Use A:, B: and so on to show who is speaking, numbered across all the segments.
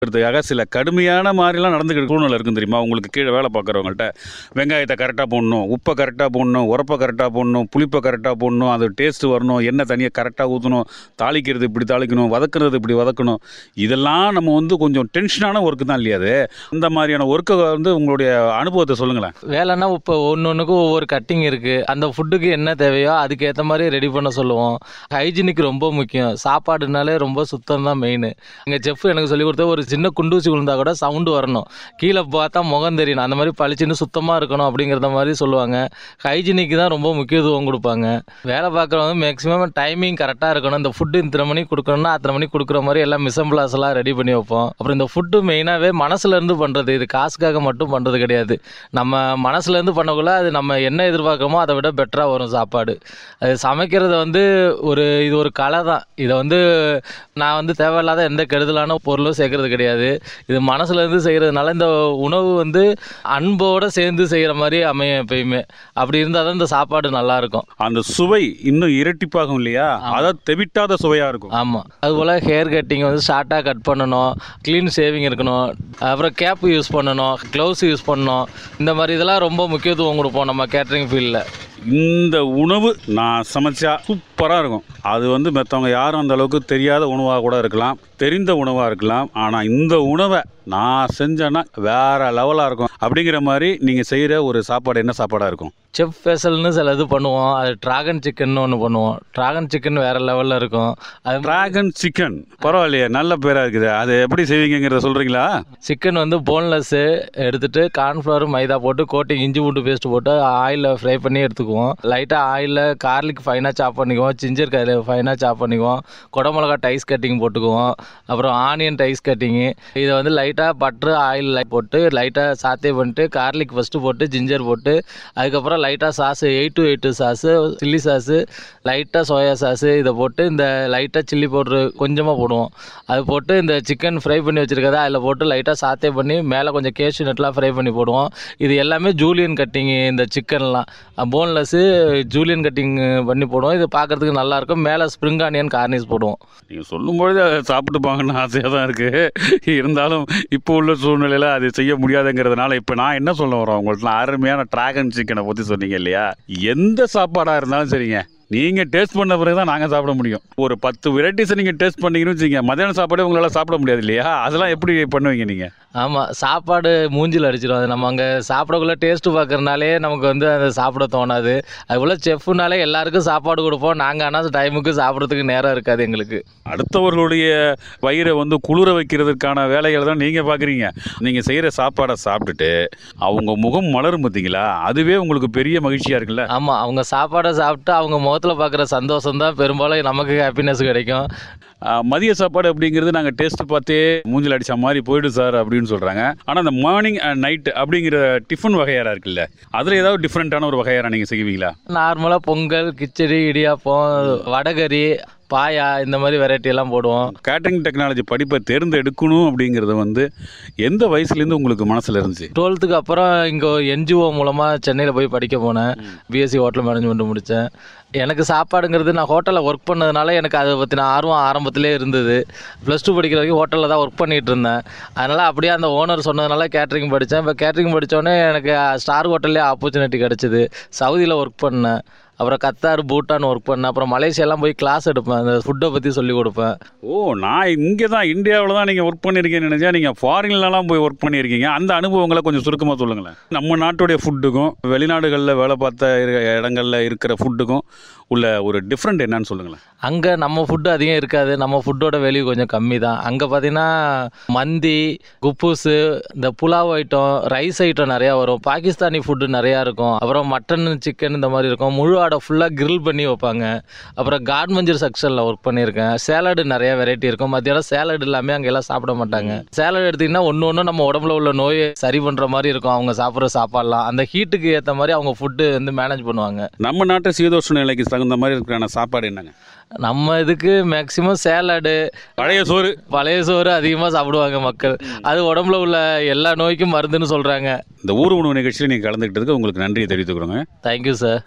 A: இருக்கிறதுக்காக சில கடுமையான மாதிரிலாம் நடந்துக்கிற சூழ்நிலை இருக்கும் தெரியுமா உங்களுக்கு கீழே வேலை பார்க்குறவங்கள்ட்ட வெங்காயத்தை கரெக்டாக போடணும் உப்பை கரெக்டாக போடணும் உரப்பை கரெக்டாக போடணும் புளிப்பை கரெக்டாக போடணும் அது டேஸ்ட் வரணும் எண்ணெய் தனியாக கரெக்டாக ஊற்றணும் தாளிக்கிறது இப்படி தாளிக்கணும் வதக்குறது இப்படி வதக்கணும் இதெல்லாம் நம்ம வந்து கொஞ்சம் டென்ஷனான ஒர்க்கு தான் இல்லையா அது அந்த மாதிரியான ஒர்க்கை வந்து உங்களுடைய அனுபவத்தை சொல்லுங்களேன்
B: வேலைன்னா இப்போ ஒன்று ஒன்றுக்கும் ஒவ்வொரு கட்டிங் இருக்குது அந்த ஃபுட்டுக்கு என்ன தேவையோ அதுக்கேற்ற மாதிரி ரெடி பண்ண சொல்லுவோம் ஹைஜீனிக் ரொம்ப முக்கியம் சாப்பாடுனாலே ரொம்ப சுத்தம் தான் மெயின் எங்கள் செஃப் எனக்கு சொல்லி கொடுத்த ஒரு சின்ன குண்டூசி விழுந்தா கூட சவுண்டு வரணும் கீழே பார்த்தா முகம் தெரியணும் அந்த மாதிரி பளிச்சுன்னு சுத்தமாக இருக்கணும் அப்படிங்கிறத மாதிரி சொல்லுவாங்க ஹைஜீனிக்கு தான் ரொம்ப முக்கியத்துவம் கொடுப்பாங்க வேலை பார்க்குறவங்க மேக்ஸிமம் டைமிங் கரெக்டாக இருக்கணும் இந்த ஃபுட்டு இத்தனை மணிக்கு கொடுக்கணும்னா அத்தனை மணிக்கு கொடுக்குற மாதிரி எல்லாம் மிசம்பிளாஸ் எல்லாம் ரெடி பண்ணி வைப்போம் அப்புறம் இந்த ஃபுட்டு மெயினாகவே மனசுலேருந்து பண்ணுறது இது காசுக்காக மட்டும் பண்ணுறது கிடையாது நம்ம மனசுலேருந்து பண்ணக்குள்ள அது நம்ம என்ன எதிர்பார்க்குறோமோ அதை விட பெட்டராக வரும் சாப்பாடு அது சமைக்கிறத வந்து ஒரு இது ஒரு கலை தான் இதை வந்து நான் வந்து தேவையில்லாத எந்த கெடுதலான பொருளும் சேர்க்கறது கிடையாது இது மனசுலேருந்து செய்கிறதுனால இந்த உணவு வந்து அன்போடு சேர்ந்து செய்கிற மாதிரி அமையும் எப்பயுமே அப்படி இருந்தால் தான் இந்த சாப்பாடு நல்லாயிருக்கும்
A: அந்த சுவை இன்னும் இரட்டிப்பாகும் இல்லையா அதாவது தெவிட்டாத சுவையாக இருக்கும்
B: ஆமாம் அதுபோல் ஹேர் கட்டிங் வந்து ஷார்ட்டாக கட் பண்ணணும் க்ளீன் ஷேவிங் இருக்கணும் அப்புறம் கேப் யூஸ் பண்ணணும் க்ளவுஸ் யூஸ் பண்ணணும் இந்த மாதிரி இதெல்லாம் ரொம்ப முக்கியத்துவம் கொடுப்போம் நம்ம கேட்ரிங் ஃபீல்டில்
A: இந்த உணவு நான் சமைச்சா சூப்பராக இருக்கும் அது வந்து மற்றவங்க யாரும் அந்த அளவுக்கு தெரியாத உணவாக கூட இருக்கலாம் தெரிந்த உணவாக இருக்கலாம் ஆனால் இந்த உணவை நான் செஞ்சேன்னா வேற லெவலாக இருக்கும் அப்படிங்கிற மாதிரி நீங்கள் செய்கிற ஒரு சாப்பாடு என்ன சாப்பாடாக இருக்கும்
B: செஃப் ஸ்பெஷல்னு சில இது பண்ணுவோம் அது ட்ராகன் சிக்கன் ஒன்று பண்ணுவோம் ட்ராகன் சிக்கன் வேறு லெவலில் இருக்கும் அது
A: டிராகன் சிக்கன் பரவாயில்லையே நல்ல பேராக இருக்குது அது எப்படி செய்வீங்கிறத சொல்கிறீங்களா
B: சிக்கன் வந்து போன்லெஸ்ஸு எடுத்துட்டு கார்ன்ஃப்ளவர் மைதா போட்டு கோட்டிங் இஞ்சி பூண்டு பேஸ்ட் போட்டு ஆயிலில் ஃப்ரை பண்ணி எடுத்துக்குவோம் லைட்டாக ஆயிலில் கார்லிக் ஃபைனாக சாப் பண்ணிக்குவோம் ஜிஞ்சர் கரு ஃபைனாக சாப் பண்ணிக்குவோம் குடமிளகா டைஸ் கட்டிங் போட்டுக்குவோம் அப்புறம் ஆனியன் டைஸ் கட்டிங்கு இதை வந்து லைட்டாக பட்ரு ஆயில் போட்டு லைட்டாக சாத்தே பண்ணிட்டு கார்லிக் ஃபஸ்ட்டு போட்டு ஜிஞ்சர் போட்டு அதுக்கப்புறம் லைட்டாக சாஸு எயிட் டு எயிட்டு சாஸு சில்லி சாஸு லைட்டாக சோயா சாஸு இதை போட்டு இந்த லைட்டாக சில்லி பவுட்ரு கொஞ்சமாக போடுவோம் அது போட்டு இந்த சிக்கன் ஃப்ரை பண்ணி வச்சுருக்கத அதில் போட்டு லைட்டாக சாத்தே பண்ணி மேலே கொஞ்சம் கேஷ்யூ நட்லாம் ஃப்ரை பண்ணி போடுவோம் இது எல்லாமே ஜூலியன் கட்டிங்கு இந்த சிக்கன்லாம் போன்லெஸ்ஸு ஜூலியன் கட்டிங் பண்ணி போடுவோம் இது பார்க்குறதுக்கு நல்லாயிருக்கும் மேலே ஸ்ப்ரிங் ஆனியன் கார்னிஷ் போடுவோம்
A: நீங்கள் சொல்லும்பொழுது அதை சாப்பிட்டு பாங்கன்னு ஆசையாக தான் இருக்குது இருந்தாலும் இப்போ உள்ள சூழ்நிலையில் அது செய்ய முடியாதுங்கிறதுனால இப்போ நான் என்ன சொல்ல வரேன் உங்கள்ட்ட அருமையான டிராகன் சிக்கனை பற்றி சொன்னீங்க இல்லையா எந்த சாப்பாடாக இருந்தாலும் சரிங்க நீங்கள் டேஸ்ட் பண்ண பிறகு தான் நாங்கள் சாப்பிட முடியும் ஒரு பத்து வெரைட்டிஸை நீங்கள் டேஸ்ட் பண்ணீங்கன்னு வச்சுக்கோங்க மத்தியான சாப்பாடே உங்களால் சாப்பிட முடியாது இல்லையா அதெல்லாம் எப்படி பண்ணுவீங்க நீங்கள்
B: ஆமாம் சாப்பாடு மூஞ்சில் அடிச்சிடும் அது நம்ம அங்கே சாப்பிடக்குள்ள டேஸ்ட்டு பார்க்கறனாலே நமக்கு வந்து அதை சாப்பிட தோணாது அதுபோல் செஃப்னாலே எல்லாருக்கும் சாப்பாடு கொடுப்போம் நாங்கள் ஆனால் டைமுக்கு சாப்பிட்றதுக்கு நேரம் இருக்காது எங்களுக்கு
A: அடுத்தவர்களுடைய வயிறை வந்து குளிர வைக்கிறதுக்கான வேலைகளை தான் நீங்கள் பார்க்குறீங்க நீங்கள் செய்கிற சாப்பாடை சாப்பிட்டுட்டு அவங்க முகம் மலரும் பார்த்தீங்களா அதுவே உங்களுக்கு பெரிய மகிழ்ச்சியாக இருக்குல்ல
B: ஆமாம் அவங்க சாப்பாடை சாப்பிட்டு அவங்க முகத்தில் பார்க்குற சந்தோஷம் தான் பெரும்பாலும் நமக்கு ஹாப்பினஸ் கிடைக்கும்
A: ஆ, மதிய சாப்பாடு அப்படிங்கிறது நாங்கள் டேஸ்ட் பார்த்தே மூஞ்சில் அடித்த மாதிரி போயிடும் சார் அப்படின்னு சொல்கிறாங்க ஆனால் இந்த மார்னிங் அண்ட் நைட் அப்படிங்கிற டிஃபன் வகையாரா இருக்குல்ல அதில் ஏதாவது டிஃப்ரெண்ட்டான ஒரு வகையாரா நீங்கள் செய்வீங்களா
B: நார்மலாக பொங்கல் கிச்சடி இடியாப்பம் வடகறி பாயா இந்த மாதிரி வெரைட்டி எல்லாம் போடுவோம்
A: கேட்டரிங் டெக்னாலஜி படிப்பை தேர்ந்தெடுக்கணும் அப்படிங்கிறது வந்து எந்த வயசுலேருந்து உங்களுக்கு மனசில் இருந்துச்சு
B: டுவெல்த்துக்கு அப்புறம் இங்கே என்ஜிஓ மூலமாக சென்னையில் போய் படிக்க போனேன் பிஎஸ்சி ஹோட்டல் மேனேஜ்மெண்ட் முடித்தேன் எனக்கு சாப்பாடுங்கிறது நான் ஹோட்டலில் ஒர்க் பண்ணதுனால எனக்கு அதை பற்றின ஆர்வம் ஆரம்பத்திலே இருந்தது ப்ளஸ் டூ படிக்கிற வரைக்கும் ஹோட்டலில் தான் ஒர்க் பண்ணிகிட்டு இருந்தேன் அதனால் அப்படியே அந்த ஓனர் சொன்னதுனால கேட்ரிங் படித்தேன் இப்போ கேட்ரிங் படித்தோடனே எனக்கு ஸ்டார் ஹோட்டல்லே ஆப்பர்ச்சுனிட்டி கிடச்சிது சவுதியில் ஒர்க் பண்ணேன் அப்புறம் கத்தார் பூட்டான் ஒர்க் பண்ணேன் அப்புறம் மலேசியாலாம் போய் கிளாஸ் எடுப்பேன் அந்த ஃபுட்டை பற்றி சொல்லி கொடுப்பேன்
A: ஓ நான் இங்கே தான் இந்தியாவில் தான் நீங்கள் ஒர்க் பண்ணியிருக்கீங்கன்னு நினச்சா நீங்கள் ஃபாரின்லலாம் போய் ஒர்க் பண்ணியிருக்கீங்க அந்த அனுபவங்களை கொஞ்சம் சுருக்கமாக சொல்லுங்களேன் நம்ம நாட்டுடைய ஃபுட்டுக்கும் வெளிநாடுகளில் வேலை பார்த்த இரு- இடங்கள்ல இருக்கிற ஃபுட்டுக்கும் உள்ள ஒரு டிஃப்ரெண்ட் என்னன்னு சொல்லுங்களேன்
B: அங்கே நம்ம ஃபுட்டு அதிகம் இருக்காது நம்ம ஃபுட்டோட வேல்யூ கொஞ்சம் கம்மி தான் அங்கே பார்த்தீங்கன்னா மந்தி குப்பூஸு இந்த புலாவ் ஐட்டம் ரைஸ் ஐட்டம் நிறையா வரும் பாகிஸ்தானி ஃபுட்டு நிறையா இருக்கும் அப்புறம் மட்டன் சிக்கன் இந்த மாதிரி இருக்கும் முழு ஆடை ஃபுல்லாக கிரில் பண்ணி வைப்பாங்க அப்புறம் காட் மஞ்சள் செக்ஷனில் ஒர்க் பண்ணியிருக்கேன் சேலடு நிறைய வெரைட்டி இருக்கும் மத்தியானம் சேலட் எல்லாமே அங்கே எல்லாம் சாப்பிட மாட்டாங்க சேலட் எடுத்திங்கன்னா ஒன்று ஒன்று நம்ம உடம்புல உள்ள நோயை சரி பண்ணுற மாதிரி இருக்கும் அவங்க சாப்பிட்ற சாப்பாடெலாம் அந்த ஹீட்டுக்கு ஏற்ற மாதிரி அவங்க ஃபுட்டு வந்து மேனேஜ் பண்ணுவாங்க
A: நம்ம நாட்டு சீதோஷ்ண நிலைக்கு தகுந்த மாதிரி இருக்கிற சாப்பாடு என்னங்க
B: நம்ம இதுக்கு மேக்சிமம் சேலடு
A: பழைய சோறு
B: பழைய சோறு அதிகமாக சாப்பிடுவாங்க மக்கள் அது உடம்புல உள்ள எல்லா நோய்க்கும் மருந்துன்னு சொல்கிறாங்க
A: இந்த ஊர் உணவு நிகழ்ச்சியில் நீங்கள் கலந்துக்கிட்டதுக்கு உங்களுக்கு நன்றியை தெரிவித்துக்கிறோங்க
B: தேங்க்யூ சார்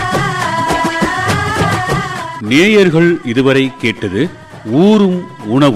A: நேயர்கள் இதுவரை கேட்டது ஊரும் உணவு